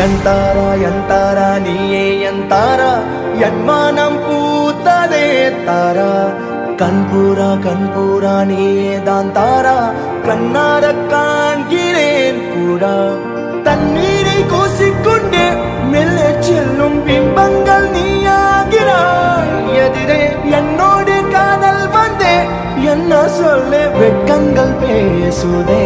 எந்தாரா எந்தாரா நீயே எந்தாரா என் மனம் பூத்ததே தாரா கண்பூரா கண்பூரா நீயே தான் தாரா கண்ணார காண்கிறேன் கூடா தண்ணீரை கூசிக்கொண்டே மெல்ல செல்லும் பிம்பங்கள் நீயாகிறாய் எதிரே என்னோடு காதல் வந்தே என்ன சொல்ல வெட்கங்கள் பேசுதே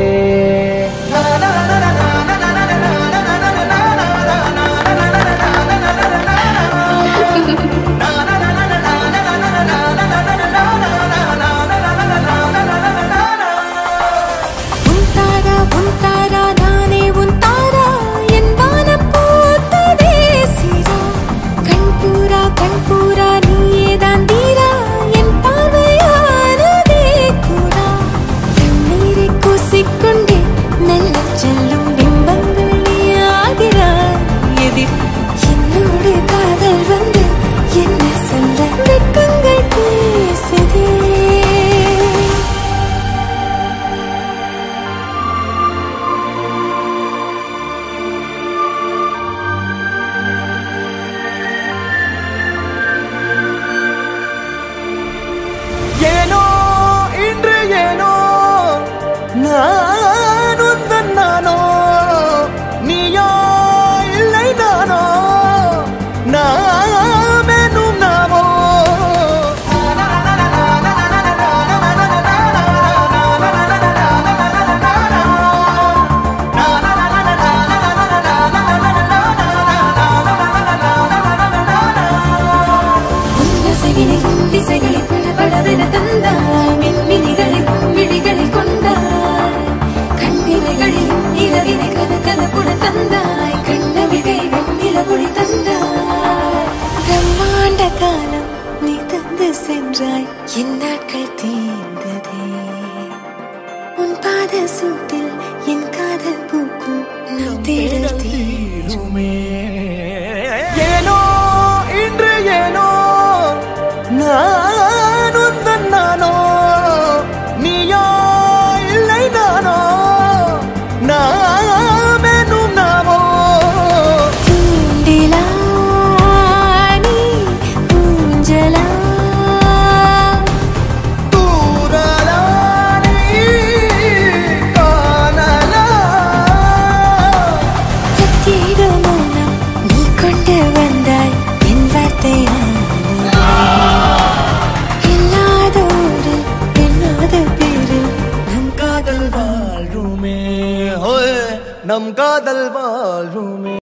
உன் தாரா உன் தாரா நானே உன் தாரா என் வானம் பூத்ததே சீரா கண்பூரா கண்பூரா நீயே தான் தீரா என் பார்வையானதே கூடா தண்ணீரை கூசிக்கொண்டே மெல்ல செல்லும் பிம்பங்கள் நீயாகிறாய் எதிர் என்னோடு காதல் வந்து என்ன சொல்ல வெட்கங்கள் பேசுதே ஏனோ இன்று ஏனோ நான் உந்தன் நானோ நீயோ இல்லை நானோ நாமெனும் நாமோ உன்னசைவினையும் திசைகளை படபடவென தந்தாய் மின்மினிகளில் விழிகளை கொண்டாய் கண்ணிமைகளிலும் இரவினை கத கதப்புட தந்தாய் கண்ணவிகை வெண்ணில ஒளி தந்தாய் பிரம்மாண்ட காலம் நீ தந்து சென்றாய் என் நாட்கள் தீர்ந்ததே உன் பாத சூட்டில் என் காதல் பூக்கும் நம் தேடல் தீருமே ஏனோ இன்று ஏனோ நான் உந்தன் நானோ நீயோ இல்லை நானோ நாமெனும் நாமோ தூண்டிலா நீ ஊஞ்சலா தூரலா நீ காணலா பிரத்யேக மௌனம் நீ கொண்டு வந்தாய் என் வார்த்தையானது இல்லாத ஊரில் இல்லாத பேரில் நம் காதல் வாழ்வுமே ஹோய் நம் காதல் வாழ்வுமே